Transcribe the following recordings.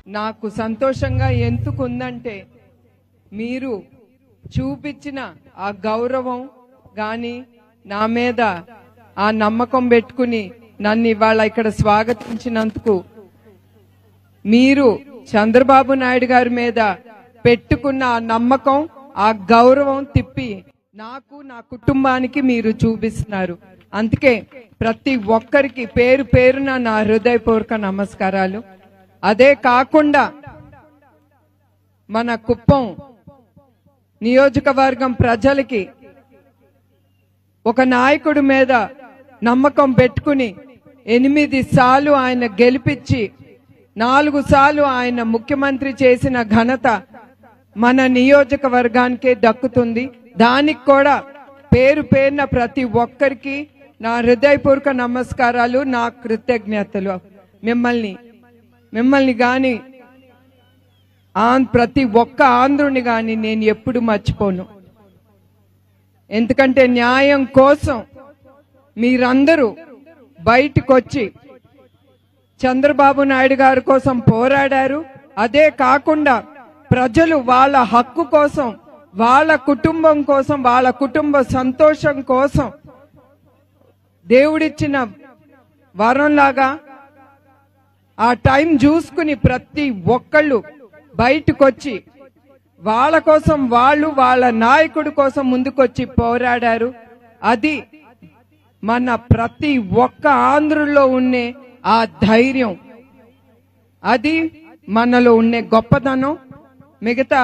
నాకు సంతోషంగా ఎందుకుందంటే మీరు చూపించిన ఆ గౌరవం గాని నా మీద ఆ నమ్మకం పెట్టుకుని నన్ను ఇవాళ ఇక్కడ స్వాగతించినందుకు మీరు చంద్రబాబు నాయుడు గారి మీద పెట్టుకున్న ఆ నమ్మకం ఆ గౌరవం తిప్పి నాకు నా కుటుంబానికి మీరు చూపిస్తున్నారు అందుకే ప్రతి ఒక్కరికి పేరు పేరున నా హృదయపూర్వక నమస్కారాలు అదే కాకుండా మన కుప్పం నియోజకవర్గం ప్రజలకి ఒక నాయకుడి మీద నమ్మకం పెట్టుకుని ఎనిమిది సార్లు ఆయన గెలిపించి నాలుగు సార్లు ఆయన ముఖ్యమంత్రి చేసిన ఘనత మన నియోజకవర్గానికే దక్కుతుంది దానికి కూడా పేరు పేరున ప్రతి ఒక్కరికి నా హృదయపూర్వక నమస్కారాలు నా కృతజ్ఞతలు మిమ్మల్ని మిమ్మల్ని గాని ఆన్ ప్రతి ఒక్క ఆంధ్రుని గాని నేను ఎప్పుడు మర్చిపోను ఎందుకంటే న్యాయం కోసం మీరందరూ బయటకు వచ్చి చంద్రబాబు నాయుడు గారి కోసం పోరాడారు అదే కాకుండా ప్రజలు వాళ్ళ హక్కు కోసం వాళ్ళ కుటుంబం కోసం వాళ్ళ కుటుంబ సంతోషం కోసం దేవుడిచ్చిన వరంలాగా ఆ టైం చూసుకుని ప్రతి ఒక్కళ్ళు బయటకొచ్చి వాళ్ళ కోసం వాళ్ళు వాళ్ళ నాయకుడి కోసం ముందుకొచ్చి పోరాడారు అది మన ప్రతి ఒక్క ఆంధ్రుల్లో ఉండే ఆ ధైర్యం అది మనలో ఉండే గొప్పతనం మిగతా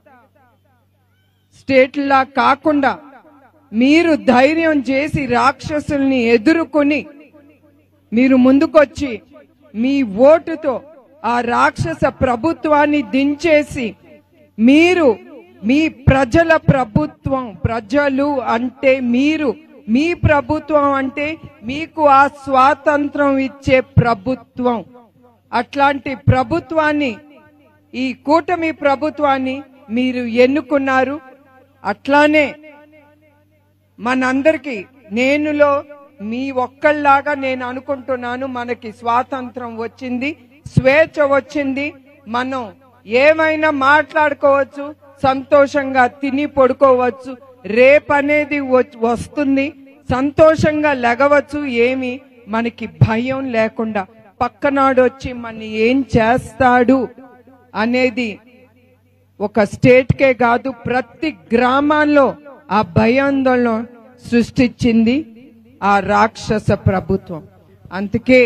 స్టేట్లా కాకుండా మీరు ధైర్యం చేసి రాక్షసుల్ని ఎదుర్కొని మీరు ముందుకొచ్చి మీ ఓటుతో ఆ రాక్షస ప్రభుత్వాన్ని దించేసి మీరు మీ ప్రజల ప్రభుత్వం ప్రజలు అంటే మీరు మీ ప్రభుత్వం అంటే మీకు ఆ స్వాతంత్రం ఇచ్చే ప్రభుత్వం అట్లాంటి ప్రభుత్వాన్ని ఈ కూటమి ప్రభుత్వాన్ని మీరు ఎన్నుకున్నారు అట్లానే మనందరికి నేనులో మీ ఒక్కళ్ళలాగా నేను అనుకుంటున్నాను మనకి స్వాతంత్రం వచ్చింది స్వేచ్ఛ వచ్చింది మనం ఏమైనా మాట్లాడుకోవచ్చు సంతోషంగా తిని పడుకోవచ్చు రేపనేది వచ్- వస్తుంది సంతోషంగా లెగవచ్చు ఏమి మనకి భయం లేకుండా పక్కనాడు వచ్చి మన ఏం చేస్తాడు అనేది ఒక స్టేట్ కే కాదు ప్రతి గ్రామాల్లో ఆ భయాందోళన సృష్టించింది ఆ రాక్షస ప్రభుత్వం అందుకే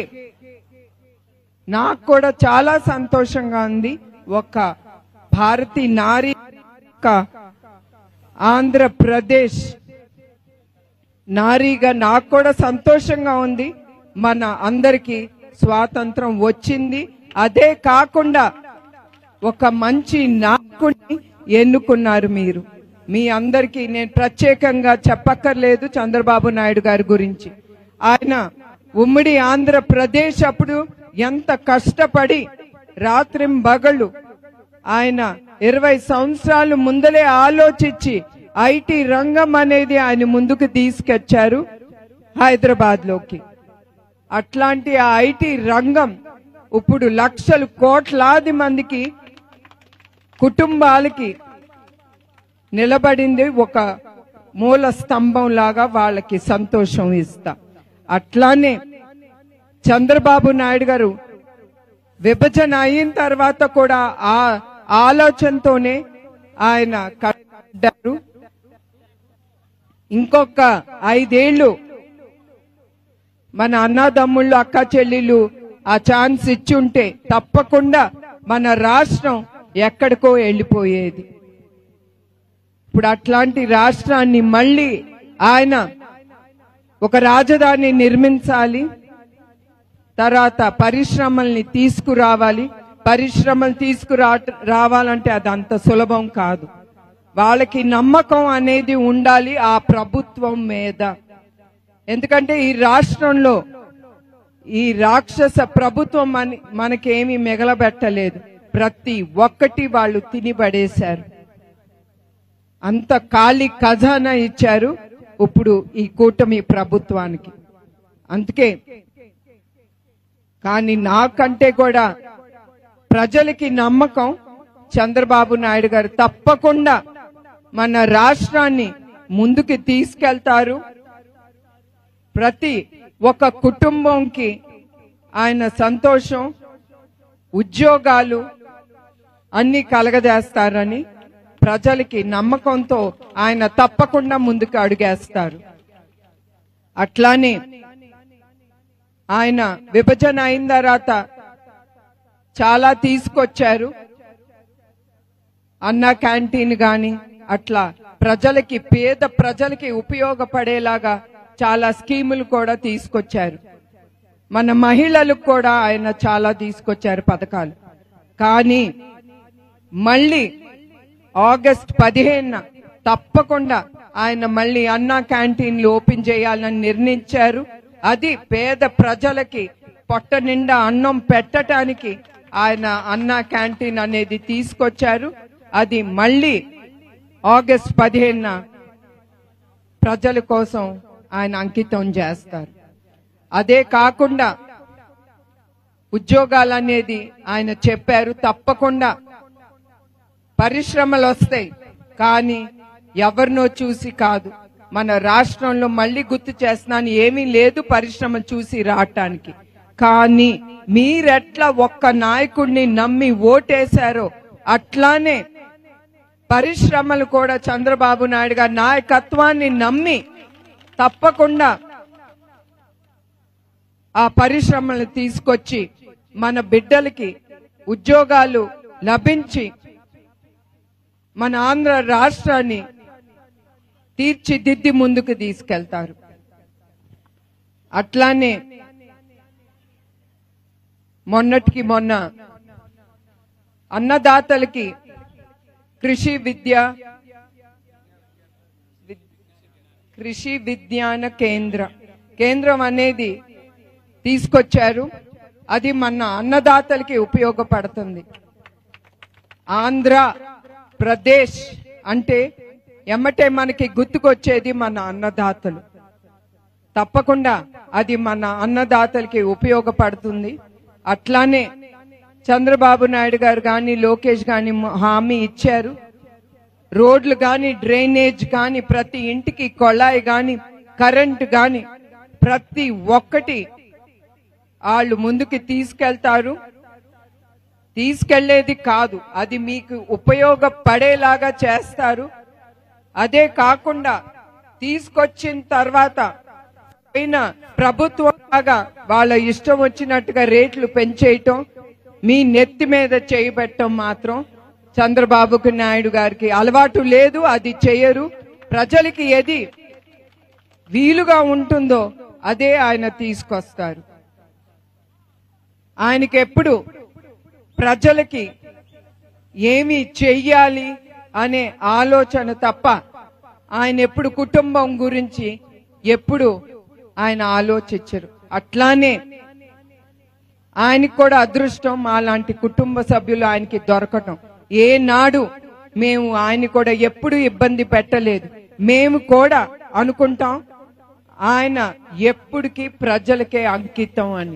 నాకు కూడా చాలా సంతోషంగా ఉంది ఒక భారతీ నారి ఒక ఆంధ్రప్రదేశ్ నారీగా నాకు కూడా సంతోషంగా ఉంది మన అందరికి స్వాతంత్రం వచ్చింది అదే కాకుండా ఒక మంచి నాయకుడిని ఎన్నుకున్నారు మీరు మీ అందరికీ నేను ప్రత్యేకంగా చెప్పక్కర్లేదు చంద్రబాబు నాయుడు గారి గురించి ఆయన ఉమ్మడి ఆంధ్రప్రదేశ్ అప్పుడు ఎంత కష్టపడి రాత్రింబగళ్ళు ఆయన ఇరవై సంవత్సరాలు ముందలే ఆలోచించి ఐటీ రంగం అనేది ఆయన ముందుకు తీసుకొచ్చారు హైదరాబాద్ లోకి అట్లాంటి ఆ ఐటీ రంగం ఇప్పుడు లక్షలు కోట్లాది మందికి కుటుంబాలకి నిలబడింది ఒక మూల స్తంభం లాగా వాళ్ళకి సంతోషం ఇస్తా అట్లానే చంద్రబాబు నాయుడు గారు విభజన అయిన తర్వాత కూడా ఆ ఆలోచనతోనే ఆయన కట్టారు ఇంకొక ఐదేళ్లు మన అన్నదమ్ముళ్ళు అక్క చెల్లెళ్ళు ఆ ఛాన్స్ ఇచ్చుంటే తప్పకుండా మన రాష్ట్రం ఎక్కడికో వెళ్ళిపోయేది ఇప్పుడు అట్లాంటి రాష్ట్రాన్ని మళ్ళీ ఆయన ఒక రాజధాని నిర్మించాలి తర్వాత పరిశ్రమల్ని తీసుకురావాలి పరిశ్రమలు తీసుకురా రావాలంటే అది అంత సులభం కాదు వాళ్ళకి నమ్మకం అనేది ఉండాలి ఆ ప్రభుత్వం మీద ఎందుకంటే ఈ రాష్ట్రంలో ఈ రాక్షస ప్రభుత్వం మన మనకేమి మిగలబెట్టలేదు ప్రతి ఒక్కటి వాళ్ళు తినిబడేశారు అంత ఖాళీ ఖజానా ఇచ్చారు ఇప్పుడు ఈ కూటమి ప్రభుత్వానికి అందుకే కానీ నాకంటే కూడా ప్రజలకి నమ్మకం చంద్రబాబు నాయుడు గారు తప్పకుండా మన రాష్ట్రాన్ని ముందుకు తీసుకెళ్తారు ప్రతి ఒక్క కుటుంబంకి ఆయన సంతోషం ఉద్యోగాలు అన్ని కలగజేస్తారని ప్రజలకి నమ్మకంతో ఆయన తప్పకుండా ముందుకు అడుగేస్తారు అట్లానే ఆయన విభజన అయిన తర్వాత చాలా తీసుకొచ్చారు అన్న క్యాంటీన్ గాని అట్లా ప్రజలకి పేద ప్రజలకి ఉపయోగపడేలాగా చాలా స్కీములు కూడా తీసుకొచ్చారు మన మహిళలకు కూడా ఆయన చాలా తీసుకొచ్చారు పథకాలు కానీ మళ్ళీ ఆగస్ట్ పదిహేనున తప్పకుండా ఆయన మళ్ళీ అన్నా క్యాంటీన్లు ఓపెన్ చేయాలని నిర్ణయించారు అది పేద ప్రజలకి పొట్ట నిండా అన్నం పెట్టడానికి ఆయన అన్నా క్యాంటీన్ అనేది తీసుకొచ్చారు అది మళ్ళీ ఆగస్ట్ పదిహేనున ప్రజల కోసం ఆయన అంకితం చేస్తారు అదే కాకుండా ఉద్యోగాలు అనేది ఆయన చెప్పారు తప్పకుండా పరిశ్రమలు వస్తాయి కానీ ఎవరినో చూసి కాదు మన రాష్ట్రంలో మళ్ళీ గుర్తు చేస్తున్నాను ఏమీ లేదు పరిశ్రమ చూసి రావటానికి కానీ మీరెట్లా ఒక్క నాయకుడిని నమ్మి ఓటేశారో అట్లానే పరిశ్రమలు కూడా చంద్రబాబు నాయుడు గారి నాయకత్వాన్ని నమ్మి తప్పకుండా ఆ పరిశ్రమలు తీసుకొచ్చి మన బిడ్డలకి ఉద్యోగాలు లభించి మన ఆంధ్ర రాష్ట్రాన్ని తీర్చిదిద్ది ముందుకు తీసుకెళ్తారు అట్లానే మొన్నటికి మొన్న అన్నదాతలకి కృషి విద్య వి- కృషి విజ్ఞాన కేంద్ర కేంద్రం అనేది తీసుకొచ్చారు అది మన అన్నదాతలకి ఉపయోగపడుతుంది ఆంధ్ర ప్రదేశ్ అంటే ఎమ్మటే మనకి గుర్తుకొచ్చేది మన అన్నదాతలు తప్పకుండా అది మన అన్నదాతలకి ఉపయోగపడుతుంది అట్లానే చంద్రబాబు నాయుడు గారు కానీ లోకేష్ గాని హామీ ఇచ్చారు రోడ్లు గాని డ్రైనేజ్ గాని ప్రతి ఇంటికి కొళాయి గాని కరెంట్ గాని ప్రతి ఒక్కటి వాళ్ళు ముందుకు తీసుకెళ్తారు తీసుకెళ్లేది కాదు అది మీకు ఉపయోగపడేలాగా చేస్తారు అదే కాకుండా తీసుకొచ్చిన తర్వాత పైన ప్రభుత్వం లాగా వాళ్ళ ఇష్టం వచ్చినట్టుగా రేట్లు పెంచేయటం మీ నెత్తి మీద చేయబెట్టడం మాత్రం చంద్రబాబుకి నాయుడు గారికి అలవాటు లేదు అది చేయరు ప్రజలకి ఏది వీలుగా ఉంటుందో అదే ఆయన తీసుకొస్తారు ఆయనకి ఎప్పుడు ప్రజలకి ఏమి చెయ్యాలి అనే ఆలోచన తప్ప ఆయన ఎప్పుడు కుటుంబం గురించి ఎప్పుడు ఆయన ఆలోచించరు అట్లానే ఆయనకి కూడా అదృష్టం మాలాంటి కుటుంబ సభ్యులు ఆయనకి దొరకటం ఏనాడు మేము ఆయన కూడా ఎప్పుడు ఇబ్బంది పెట్టలేదు మేము కూడా అనుకుంటాం ఆయన ఎప్పటికీ ప్రజలకే అంకితం అని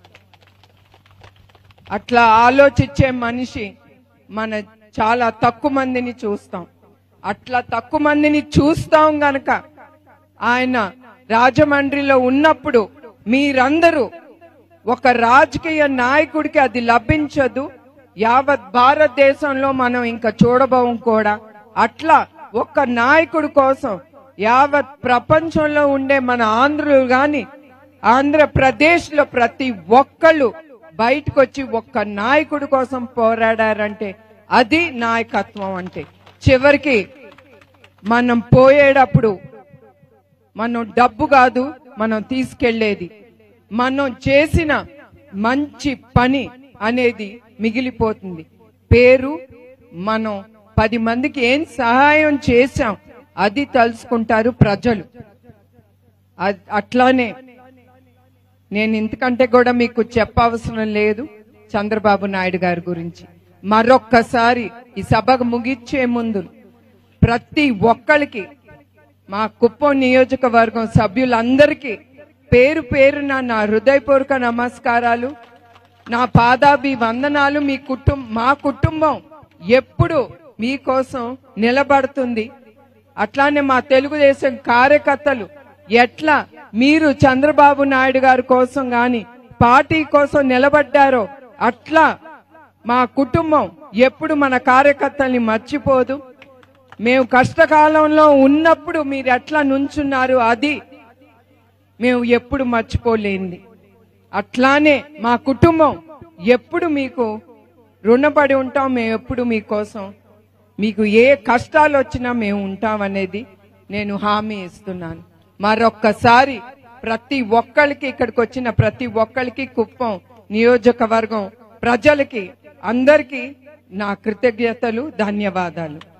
అట్లా ఆలోచించే మనిషి మన చాలా తక్కువ మందిని చూస్తాం అట్లా తక్కువ మందిని చూస్తాం గనక ఆయన రాజమండ్రిలో ఉన్నప్పుడు మీరందరూ ఒక రాజకీయ నాయకుడికి అది లభించదు యావత్ భారతదేశంలో మనం ఇంకా చూడబోం కూడా అట్లా ఒక్క నాయకుడి కోసం యావత్ ప్రపంచంలో ఉండే మన ఆంధ్రులు గాని ఆంధ్రప్రదేశ్ లో ప్రతి ఒక్కళ్ళు బయటకు వచ్చి ఒక్క నాయకుడి కోసం పోరాడారంటే అది నాయకత్వం అంటే చివరికి మనం పోయేటప్పుడు మనం డబ్బు కాదు మనం తీసుకెళ్లేది మనం చేసిన మంచి పని అనేది మిగిలిపోతుంది పేరు మనం పది మందికి ఏం సహాయం చేశాం అది తలుసుకుంటారు ప్రజలు అ- అట్లానే నేను ఇంతకంటే కూడా మీకు చెప్పవసరం లేదు చంద్రబాబు నాయుడు గారి గురించి మరొక్కసారి ఈ సభకు ముగిచ్చే ముందు ప్రతి ఒక్కరికి మా కుప్పం నియోజకవర్గం సభ్యులందరికీ పేరు పేరున నా హృదయపూర్వక నమస్కారాలు నా పాదాభి వందనాలు మీ కుటుంబం మా కుటుంబం ఎప్పుడు మీకోసం నిలబడుతుంది అట్లానే మా తెలుగుదేశం కార్యకర్తలు ఎట్లా మీరు చంద్రబాబు నాయుడు గారి కోసం గాని పార్టీ కోసం నిలబడ్డారో అట్లా మా కుటుంబం ఎప్పుడు మన కార్యకర్తల్ని మర్చిపోదు మేము కష్టకాలంలో ఉన్నప్పుడు మీరు ఎట్లా నుంచున్నారు అది మేము ఎప్పుడు మర్చిపోలేంది అట్లానే మా కుటుంబం ఎప్పుడు మీకు రుణపడి ఉంటాం మేము ఎప్పుడు మీకోసం మీకు ఏ కష్టాలు వచ్చినా మేము ఉంటామనేది నేను హామీ ఇస్తున్నాను మరొక్కసారి ప్రతి ఒక్కరికి ఇక్కడికి వచ్చిన ప్రతి ఒక్కరికి కుప్పం నియోజకవర్గం ప్రజలకి అందరికీ నా కృతజ్ఞతలు ధన్యవాదాలు